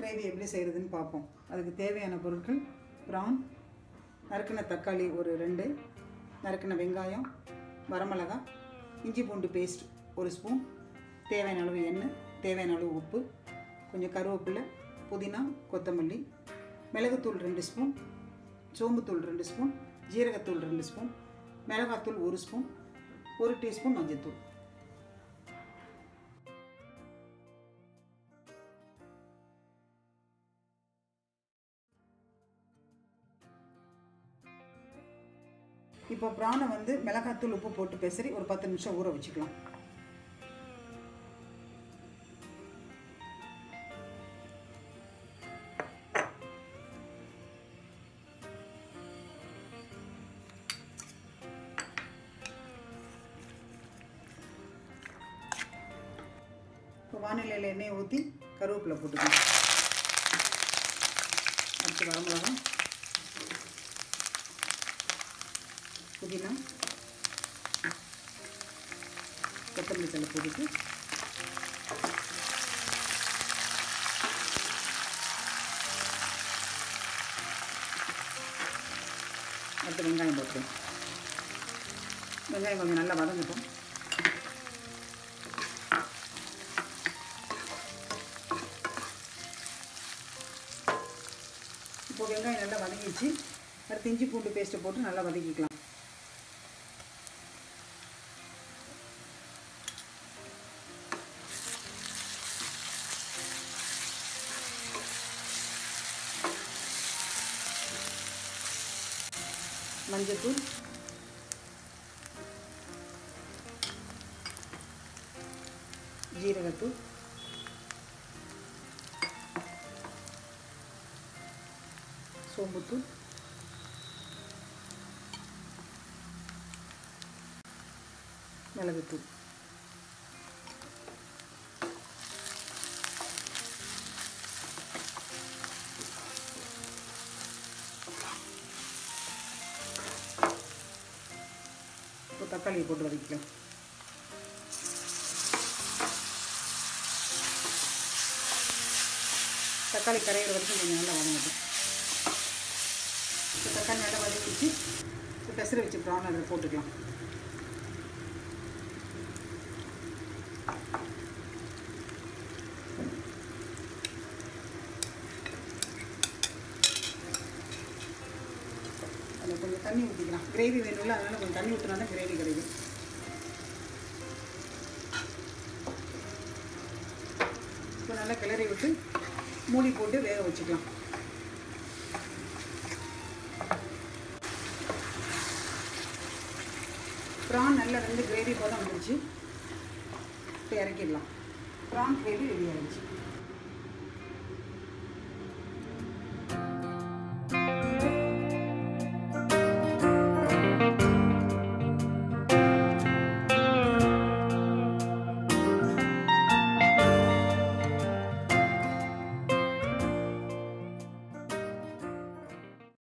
gravy எப்படி செய்கிறதுன்னு பார்ப்போம் அதுக்கு தேவையான பொருட்கள் ப்ரான் நறுக்கின தக்காளி ஒரு ரெண்டு நறுக்கின வெங்காயம் வரமிளகா இஞ்சி பூண்டு பேஸ்ட் ஒரு ஸ்பூன் தேவையான அளவு எண்ணெய் தேவையான அளவு உப்பு கொஞ்சம் கருவேப்பிலை புதினா கொத்தமல்லி மிளகுத்தூள் ரெண்டு ஸ்பூன் சோம்புத்தூள் ரெண்டு ஸ்பூன் ஜீரகத்தூள் ரெண்டு ஸ்பூன் மிளகாத்தூள் ஒரு ஸ்பூன் ஒரு டீஸ்பூன் மஞ்சள்தூள் இப்போ ப்ரானை வந்து மிளகாத்தூள் உப்பு போட்டு பெசரி ஒரு பத்து நிமிஷம் ஊற வச்சுக்கலாம் இப்போ வானிலையில் எண்ணெயை ஊற்றி கருவேப்பிலை போட்டுக்கலாம் அடுத்து வரமிளகா புதினா கொத்தமல்லி தலை போட்டுட்டு அடுத்து வெங்காயம் போட்டுருவோம் வெங்காயம் கொஞ்சம் நல்லா வதங்கட்டும் இப்போ வெங்காயம் நல்லா வதங்கிடுச்சு அடுத்து இஞ்சி பூண்டு பேஸ்ட்டை போட்டு நல்லா வதக்கிக்கலாம் மஞ்சத்தூள் ஜீரகத்தூள் சோம்புத்தூள் மிளகுத்தூள் இப்போ தக்காளியை போட்டு வதக்கலாம் தக்காளி கரையிற வரைக்கும் கொஞ்சம் நல்லா வதங்கட்டும் இப்போ தக்காளி நல்லா வதங்கிச்சு இப்போ பெசரி வச்சு ப்ரான் அதில் போட்டுக்கலாம் அதில் கொஞ்சம் தண்ணி ஊற்றிக்கலாம் கிரேவி வேணும்ல அதனால் கொஞ்சம் தண்ணி ஊற்றினா தான் கிரேவி கிடைக்கும் இப்போ நல்லா கிளறி விட்டு மூடி போட்டு வேக வச்சுக்கலாம் ப்ரான் நல்லா ரெண்டு கிரேவி போல வந்துருச்சு இப்போ இறக்கிடலாம் ப்ரான் கிரேவி ரெடி ஆயிடுச்சு